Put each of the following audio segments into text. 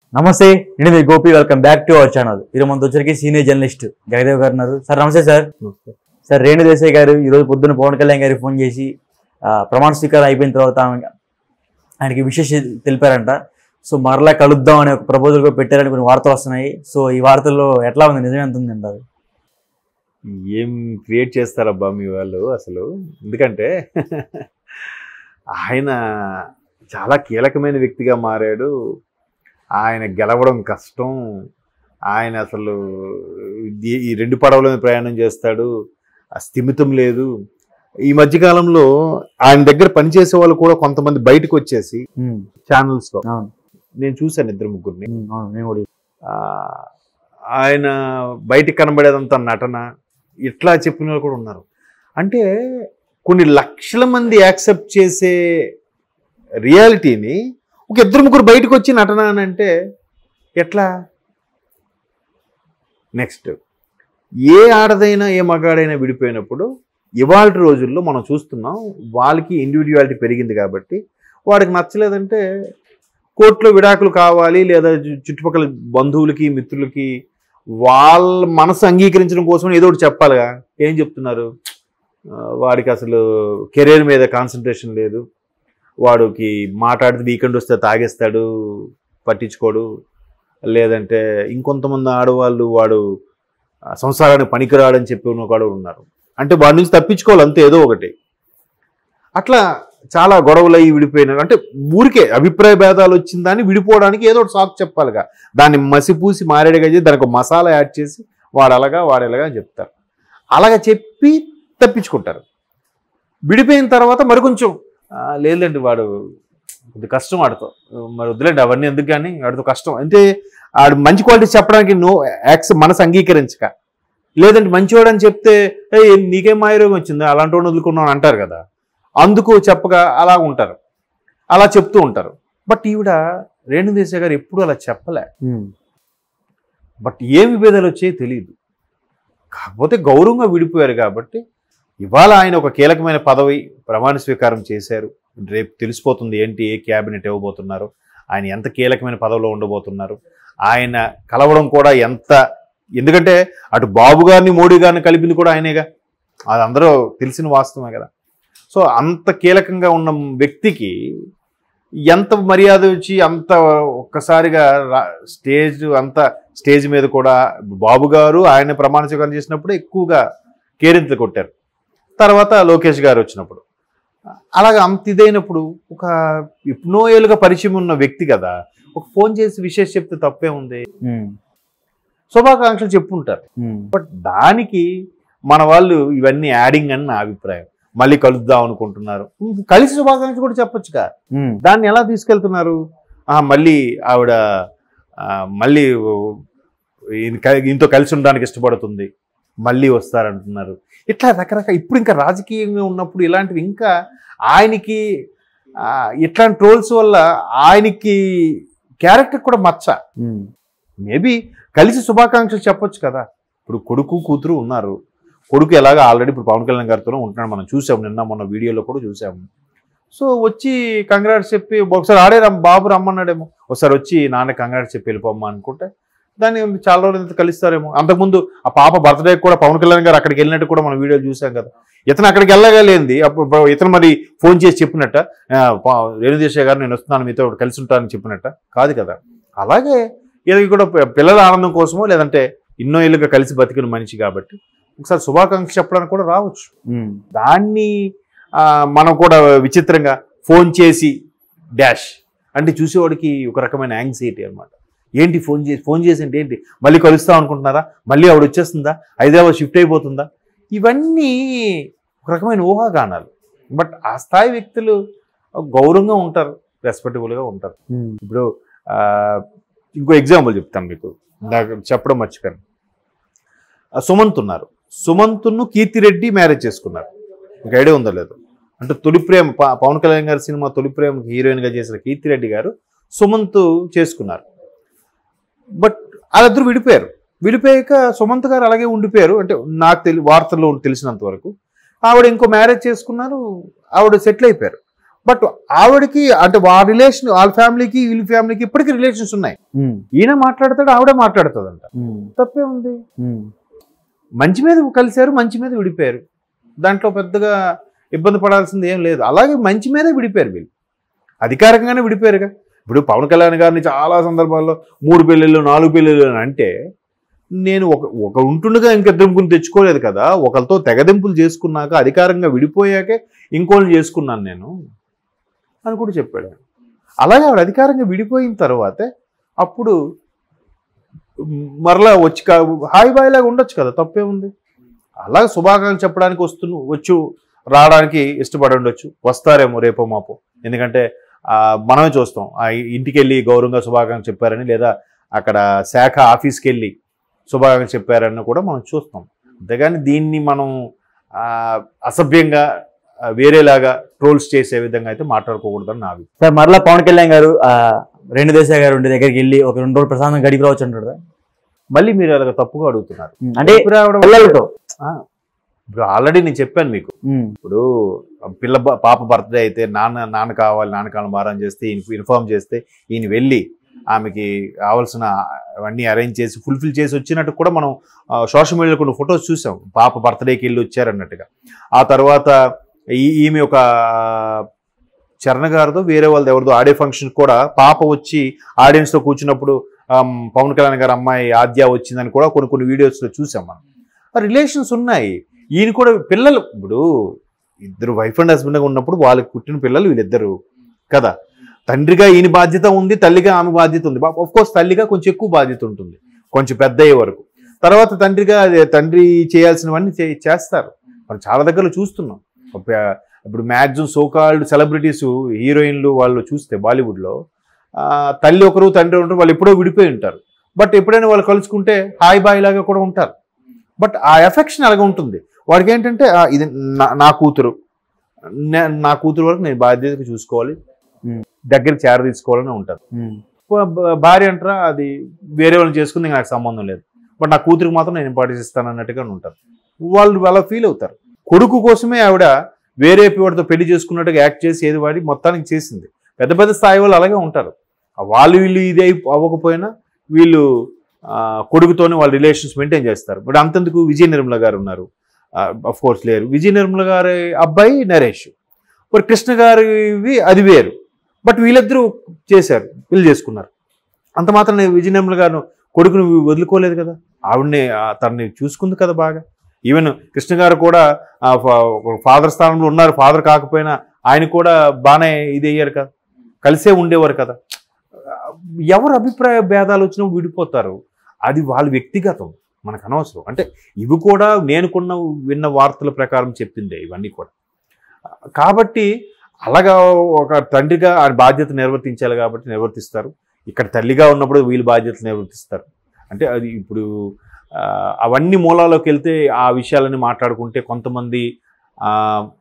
నమస్తే నేను మీ Gopi welcome back to our channel ఈరోజు మనతో వచ్చరికి సీనియర్ జర్నలిస్ట్ జగదేవ్ గారు ఉన్నారు సార్ నమస్తే సార్ సార్ రేణు దేశాయ్ గారు ఈరోజు పొద్దున్న పవన్ కళ్యాణ్ గారికి ఫోన్ చేసి ఆ, ప్రమాణ స్వీకారం అయిపోయిన తర్వాత ఆమె- ఆయనకి విశేష తెలిపారంట సో మరలా కలుద్దాం అనే ఒక ప్రపోజల్ కూడా పెట్టారని కొన్ని వార్తలు వస్తున్నాయి సో ఈ వార్తల్లో ఎట్లా ఉంది నిజం ఎంత ఉంది అంటారు ఏం క్రియేట్ చేస్తారబ్బా మీ వాళ్ళు అసలు ఎందుకంటే ఆయన చాలా కీలకమైన వ్యక్తిగా మారాడు ఆయన గెలవడం కష్టం ఆయన అసలు ఈ- ఈ రెండు పడవల మీద ప్రయాణం చేస్తాడు ఆ స్థిమితం లేదు ఈ మధ్యకాలంలో ఆయన దగ్గర పనిచేసే వాళ్ళు కూడా కొంతమంది బయటకు వచ్చేసి ఉమ్, ఛానల్స్లో అవును నేను చూశాను ఇద్దరు ముగ్గురిని ఉమ్, అవును నేను కూడా ఆ, ఆయన బయటికి కనబడేదంతా నటన ఇట్లా చెప్పిన వాళ్ళు కూడా ఉన్నారు అంటే కొన్ని లక్షల మంది యాక్సెప్ట్ చేసే రియాలిటీని ఒక ఇద్దరు ముగ్గురు బయటకు వచ్చి నటన అని అంటే ఎట్లా నెక్స్ట్ ఏ ఆడదైనా ఏ మగాడైనా విడిపోయినప్పుడు ఇవాళ రోజుల్లో మనం చూస్తున్నాం వాళ్ళకి ఇండివిజువాలిటీ పెరిగింది కాబట్టి వాడికి నచ్చలేదంటే కోర్టులో విడాకులు కావాలి లేదా చు- చుట్టుపక్కల బంధువులకి మిత్రులకి వాళ్ళ మనసు అంగీకరించడం కోసం ఏదో ఒకటి చెప్పాలిగా ఏం చెప్తున్నారు ఆ, వాడికి అసలు కెరీర్ మీద కాన్సన్ట్రేషన్ లేదు వాడికి మాట్లాడితే వీకెండ్ వస్తే తాగేస్తాడు పట్టించుకోడు లేదంటే ఇంకొంతమంది ఆడవాళ్ళు వాడు ఆ, సంసారానికి పనికిరాడని చెప్పి ఉన్న కూడా ఉన్నారు అంటే వాడి నుంచి తప్పించుకోవాలి అంతే ఏదో ఒకటి అట్లా చాలా గొడవలు అయ్యి విడిపోయినారు అంటే ఊరికే అభిప్రాయ భేదాలు వచ్చిన దాన్ని విడిపోవడానికి ఏదో ఒకటి సాకు చెప్పాలిగా దాన్ని మసిపూసి మారేడుగా చేసి దానికి ఒక మసాలా యాడ్ చేసి వాడు అలాగా వాడు ఎలాగా అని చెప్తారు అలాగా చెప్పి తప్పించుకుంటారు విడిపోయిన తర్వాత మరి కొంచెం "ఆ, లేదండి వాడు కొద్ది కష్టం ఆడుతో మరి వద్దులేండి అవన్నీ ఎందుకు కానీ వాడితో కష్టం అంటే ఆడు మంచి క్వాలిటీస్ చెప్పడానికి నో యాక్స్ మనసు అంగీకరించక లేదంటే మంచివాడు అని చెప్తే "ఏయ్, నీకేం మాయరోగం వచ్చింది అలాంటి వాడిని వదులుకున్నావు అని అంటారు కదా అందుకు చెప్పగా అలా ఉంటారు అలా చెప్తూ ఉంటారు బట్ ఈవిడ రేణుదేశాయ్ గారు ఎప్పుడు అలా చెప్పలే ఉమ్, బట్ ఏ విభేదాలు వచ్చాయో తెలియదు కాకపోతే గౌరవంగా విడిపోయారు కాబట్టి ఇవాళ ఆయన ఒక కీలకమైన పదవి ప్రమాణ స్వీకారం చేశారు రేపు తెలిసిపోతుంది ఏంటి ఏ క్యాబినెట్ ఇవ్వబోతున్నారు ఆయన ఎంత కీలకమైన పదవిలో ఉండబోతున్నారు ఆయన కలవడం కూడా ఎంత ఎందుకంటే అటు బాబు గారిని మోడీ గారిని కలిపింది కూడా ఆయనేగా అది అందరూ తెలిసిన వాస్తవమే కదా సో అంత కీలకంగా ఉన్న వ్యక్తికి ఎంత మర్యాద వచ్చి అంత ఒక్కసారిగా రా- స్టేజ్ అంత స్టేజ్ మీద కూడా బాబు గారు ఆయన ప్రమాణ స్వీకారం చేసినప్పుడు ఎక్కువగా కేరింతలు కొట్టారు తర్వాత లోకేష్ గారు వచ్చినప్పుడు అలాగా అంత ఇదైనప్పుడు ఒక ఎన్నో ఏళ్ళుగా పరిచయం ఉన్న వ్యక్తి కదా ఒక ఫోన్ చేసి విశేష చెప్తే తప్పే ఉంది ఉమ్, శుభాకాంక్షలు చెప్పుంటారు ఉమ్, బట్ దానికి మన వాళ్ళు ఇవన్నీ యాడింగ్ అని నా అభిప్రాయం మళ్ళీ కలుద్దాం అనుకుంటున్నారు కలిసి శుభాకాంక్షలు కూడా చెప్పొచ్చుగా ఉమ్, దాన్ని ఎలా తీసుకెళ్తున్నారు ఆ, మళ్ళీ ఆవిడ ఆ, మళ్ళీ ఈయన క- ఈయనతో కలిసి ఉండడానికి ఇష్టపడుతుంది మళ్ళీ వస్తారంటున్నారు ఇట్లా రకరకాల ఇప్పుడు ఇంకా రాజకీయంగా ఉన్నప్పుడు ఇలాంటివి ఇంకా ఆయనకి ఆ, ఇట్లాంటి ట్రోల్స్ వల్ల ఆయనకి క్యారెక్టర్ కూడా మచ్చ ఉమ్, మేబీ కలిసి శుభాకాంక్షలు చెప్పొచ్చు కదా ఇప్పుడు కొడుకు కూతురు ఉన్నారు కొడుకు ఎలాగ ఆల్రెడీ ఇప్పుడు పవన్ కళ్యాణ్ గారితో ఉంటున్నాడు మనం చూసాము నిన్న మొన్న వీడియోలో కూడా చూసాము సో వచ్చి కంగ్రాట్స్ చెప్పి ఒకసారి ఆడే రమ్ బాబు రమ్మన్నాడేమో ఒకసారి వచ్చి నాన్న కంగ్రాట్స్ చెప్పి వెళ్ళిపోమ్మా అనుకుంటే దాన్ని చాలా రోజులు ఇంత కలుస్తారేమో అంతకుముందు ఆ పాప బర్త్డే కూడా పవన్ కళ్యాణ్ గారు అక్కడికి వెళ్ళినట్టు కూడా మనం వీడియో చూసాం కదా ఇతను అక్కడికి వెళ్ళగలేంది అప్పుడు ఇప్పుడు ఇతను మరి ఫోన్ చేసి చెప్పినట్ట "ఆ, పా- రేణుదేశాయ్ గారు నేను వస్తున్నాను మీతో కలిసి ఉంటానని చెప్పినట్ట కాదు కదా అలాగే ఇది కూడా పి- పిల్లల ఆనందం కోసమో లేదంటే ఎన్నో ఏళ్ళుగా కలిసి బతికిన మనిషి కాబట్టి ఒకసారి శుభాకాంక్ష చెప్పడానికి కూడా రావచ్చు ఉమ్, దాన్ని ఆ, మనం కూడా విచిత్రంగా ఫోన్ చేసి డాష్ అంటే చూసేవాడికి ఒక రకమైన యాంగ్జైటీ అన్నమాట ఏంటి ఫోన్ చేసి ఫోన్ చేసి అంటే ఏంటి మళ్ళీ కలుస్తాం అనుకుంటున్నారా మళ్ళీ ఆవిడ వచ్చేస్తుందా హైదరాబాద్ షిఫ్ట్ అయిపోతుందా ఇవన్నీ ఒక రకమైన ఊహాగానాలు బట్ ఆ స్థాయి వ్యక్తులు గౌరవంగా ఉంటారు రెస్పెక్టబుల్గా ఉంటారు ఉమ్, ఇప్పుడు ఆ, ఇంకో ఎగ్జాంపుల్ చెప్తాను మీకు నాకు చెప్పడం మర్చిపోయాను ఆ, సుమంత్ ఉన్నారు సుమంత్ను కీర్తిరెడ్డి మ్యారేజ్ చేసుకున్నారు మీకు ఐడియా ఉందో లేదు అంటే తొలి ప్రేమ ప- పవన్ కళ్యాణ్ గారి సినిమా తొలి ప్రేమ హీరోయిన్గా చేసిన కీర్తిరెడ్డి గారు సుమంత్ చేసుకున్నారు బట్ వాళ్ళిద్దరు విడిపోయారు విడిపోయాక సుమంత్ గారు అలాగే ఉండిపోయారు అంటే నాకు తెలి వార్తల్లో తెలిసినంత వరకు ఆవిడ ఇంకో మ్యారేజ్ చేసుకున్నారు ఆవిడ సెటిల్ అయిపోయారు బట్ ఆవిడకి అంటే వాళ్ళ రిలేషన్ వాళ్ళ ఫ్యామిలీకి వీళ్ళ ఫ్యామిలీకి ఇప్పటికీ రిలేషన్స్ ఉన్నాయి ఉమ్, ఈయన మాట్లాడతాడు ఆవిడ మాట్లాడుతుందంట ఉమ్, తప్పే ఉంది ఉమ్, మంచి మీద కలిశారు మంచి మీద విడిపోయారు దాంట్లో పెద్దగా ఇబ్బంది పడాల్సింది ఏం లేదు అలాగే మంచి మీదే విడిపోయారు వీళ్ళు అధికారికంగానే విడిపోయారుగా ఇప్పుడు పవన్ కళ్యాణ్ గారిని చాలా సందర్భాల్లో మూడు పెళ్ళిళ్ళు నాలుగు పెళ్ళిళ్ళు అని అంటే నేను ఒక ఒక ఉంటుండగా ఇంకిద్దరు ముగ్గురు తెచ్చుకోలేదు కదా ఒకరితో తెగదెంపులు చేసుకున్నాక అధికారంగా విడిపోయాకే ఇంకోళ్ళు చేసుకున్నాను నేను అని కూడా చెప్పాడు ఆయన. అలాగే ఆవిడ అధికారంగా విడిపోయిన తర్వాతే అప్పుడు మరలా వచ్చి కా- హాయ్ బాయ్ లాగా ఉండొచ్చు కదా తప్పే ఉంది అలాగే శుభాకాంక్షలు చెప్పడానికి వస్తు వచ్చు రావడానికి ఇష్టపడి ఉండొచ్చు వస్తారేమో రేపో మాపో ఎందుకంటే ఆ, మనమే చూస్తాం ఆ ఇంటికి వెళ్ళి గౌరవంగా శుభాకాంక్షలు చెప్పారని లేదా అక్కడ శాఖ ఆఫీస్కి వెళ్ళి శుభాకాంక్షలు చెప్పారని కూడా మనం చూస్తాం అంతేగాని దీన్ని మనం ఆ, అసభ్యంగా ఆ, వేరేలాగా ట్రోల్స్ చేసే విధంగా అయితే మాట్లాడుకోకూడదని నా అభిప్రాయం సార్ మరలా పవన్ కళ్యాణ్ గారు ఆ, రేణు దేశాయ్ గారు ఉండే దగ్గరికి వెళ్ళి ఒక రెండు రోజులు ప్రశాంతం గడిపి రావచ్చు అంటారు మళ్ళీ మీరు అలాగ తప్పుగా అడుగుతున్నారు అంటే ఎప్పుడు రావడం- పిల్లలతో ఆ, ఇప్పుడు ఆల్రెడీ నేను చెప్పాను మీకు ఉమ్, ఇప్పుడు పిల్ల బ- పాప బర్త్డే అయితే నాన్న నాన్న కావాలి నాన్న కావాలి మారం చేస్తే ఈయన ఇన్ఫార్మ్ చేస్తే ఈయన వెళ్ళి ఆమెకి కావాల్సిన అవన్నీ అరేంజ్ చేసి ఫుల్ఫిల్ చేసి వచ్చినట్టు కూడా మనం సోషల్ మీడియాలో కొన్ని ఫొటోస్ చూసాం పాప బర్త్డేకి వెళ్ళి వచ్చారన్నట్టుగా ఆ తర్వాత ఈ- ఈమె ఒక చరణ్ గారితో వేరే వాళ్ళది ఎవరిదో ఆడే ఫంక్షన్ కూడా పాప వచ్చి ఆడియన్స్తో కూర్చున్నప్పుడు ఆమ్, పవన్ కళ్యాణ్ గారి అమ్మాయి ఆద్య వచ్చిందని కూడా కొన్ని కొన్ని వీడియోస్లో చూసాం మనం రిలేషన్స్ ఉన్నాయి ఈయన కూడా పిల్లలు ఇప్పుడు ఇద్దరు వైఫ్ అండ్ హస్బెండ్గా ఉన్నప్పుడు వాళ్ళకి పుట్టిన పిల్లలు వీళ్ళిద్దరు కదా తండ్రిగా ఈయన బాధ్యత ఉంది తల్లిగా ఆమె బాధ్యత ఉంది ఆఫ్ కోర్స్ తల్లిగా కొంచెం ఎక్కువ బాధ్యత ఉంటుంది కొంచెం పెద్ద అయ్యే వరకు తర్వాత తండ్రిగా అదే తండ్రి చేయాల్సినవన్నీ చే- చేస్తారు మనం చాలా దగ్గర చూస్తున్నాం ఒక- ఇప్పుడు మ్యాక్సిమం సోకాల్డ్ సెలబ్రిటీస్ హీరోయిన్లు వాళ్ళు చూస్తే బాలీవుడ్లో ఆ, తల్లి ఒకరు తండ్రి ఒకరు వాళ్ళు ఎప్పుడో విడిపోయి ఉంటారు బట్ ఎప్పుడైనా వాళ్ళు కలుసుకుంటే హాయ్ బాయ్ లాగా కూడా ఉంటారు బట్ ఆ ఎఫెక్షన్ అలాగ ఉంటుంది వాడికి ఏంటంటే ఆ, ఇది నా- నా కూతురు నే- నా కూతురు వరకు నేను బాధ్యతగా చూసుకోవాలి Hmm. దగ్గరికి చేర తీసుకోవాలని ఉంటుంది ఉమ్, బ- బ- భార్య అంటారా అది వేరే వాళ్ళని చేసుకుంది నాకు సంబంధం లేదు బట్ నా కూతురికి మాత్రం నేను ఇంపార్టెన్స్ ఇస్తాను అన్నట్టుగా ఉంటారు వాళ్ళు అలా ఫీల్ అవుతారు కొడుకు కోసమే ఆవిడ వేరే వాడితో పెళ్లి చేసుకున్నట్టుగా యాక్ట్ చేసి ఏది వాడి మొత్తానికి చేసింది పెద్ద పెద్ద స్థాయి వాళ్ళు అలాగే ఉంటారు ఆ వాళ్ళు వీళ్ళు ఇది అయి అవ్వకపోయినా వీళ్ళు ఆ, కొడుకుతోనే వాళ్ళ రిలేషన్స్ మెయింటైన్ చేస్తారు బట్ అంతెందుకు విజయ నిర్మల గారు ఉన్నారు అఫ్ కోర్స్ లేరు విజయ నిర్మల గారి అబ్బాయి నరేష్ మరి కృష్ణ గారివి అది వేరు బట్ వీళ్ళిద్దరూ చేశారు పెళ్లి చేసుకున్నారు అంత మాత్రం విజయ నిర్మల గారు కొడుకును వదులుకోలేదు కదా ఆవిడని ఆ, తనని చూసుకుంది కదా బాగా ఈవెన్ కృష్ణ గారు కూడా ఫాదర్ స్థానంలో ఉన్నారు ఫాదర్ కాకపోయినా ఆయన కూడా బాగానే ఇది అయ్యారు కదా కలిసే ఉండేవారు కదా ఎవరు అభిప్రాయ భేదాలు వచ్చినా విడిపోతారు అది వాళ్ళ వ్యక్తిగతం మనకు అనవసరం అంటే ఇవి కూడా నేను కొన్న విన్న వార్తల ప్రకారం చెప్పిందే ఇవన్నీ కూడా కాబట్టి అలాగా ఒక తండ్రిగా ఆ బాధ్యత నిర్వర్తించాలి కాబట్టి నిర్వర్తిస్తారు ఇక్కడ తల్లిగా ఉన్నప్పుడు వీళ్ళు బాధ్యతలు నిర్వర్తిస్తారు అంటే అది ఇప్పుడు ఆ, అవన్నీ మూలాల్లోకి వెళ్తే ఆ విషయాలన్నీ మాట్లాడుకుంటే కొంతమంది ఆ,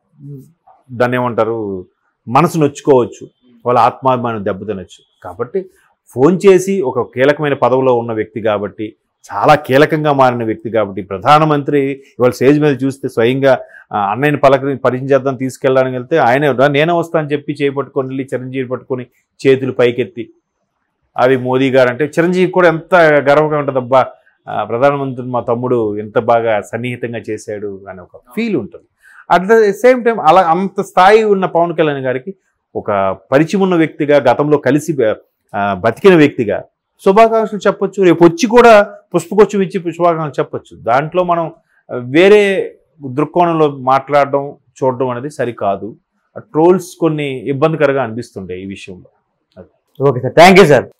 దాన్ని ఏమంటారు మనసు నొచ్చుకోవచ్చు వాళ్ళ ఆత్మాభిమానం దెబ్బతినొచ్చు కాబట్టి ఫోన్ చేసి ఒక కీలకమైన పదవిలో ఉన్న వ్యక్తి కాబట్టి చాలా కీలకంగా మారిన వ్యక్తి కాబట్టి ప్రధానమంత్రి ఇవాళ స్టేజ్ మీద చూస్తే స్వయంగా ఆ, అన్నయ్యని పలకరి పరిచయం చేద్దాం తీసుకెళ్ళడానికి వెళ్తే ఆయనే "రా, నేనే వస్తా అని చెప్పి చేయి పట్టుకొని వెళ్ళి చిరంజీవి పట్టుకొని చేతులు పైకెత్తి అది మోదీ గారు అంటే చిరంజీవి కూడా ఎంత గర్వంగా ఉంటుంది అబ్బా ఆ, ప్రధానమంత్రి మా తమ్ముడు ఎంత బాగా సన్నిహితంగా చేశాడు అని ఒక ఫీల్ ఉంటుంది అట్ ద సేమ్ టైం అలా అంత స్థాయి ఉన్న పవన్ కళ్యాణ్ గారికి ఒక పరిచయం ఉన్న వ్యక్తిగా గతంలో కలిసి ఆ, బతికిన వ్యక్తిగా శుభాకాంక్షలు చెప్పొచ్చు రేపు వచ్చి కూడా పుష్పకొచ్చం ఇచ్చి శుభాకాంక్షలు చెప్పొచ్చు దాంట్లో మనం ఆ, వేరే దృక్కోణంలో మాట్లాడడం చూడడం అనేది సరికాదు ట్రోల్స్ కొన్ని ఇబ్బందికరంగా అనిపిస్తుండే ఈ విషయంలో okay sir thank you sir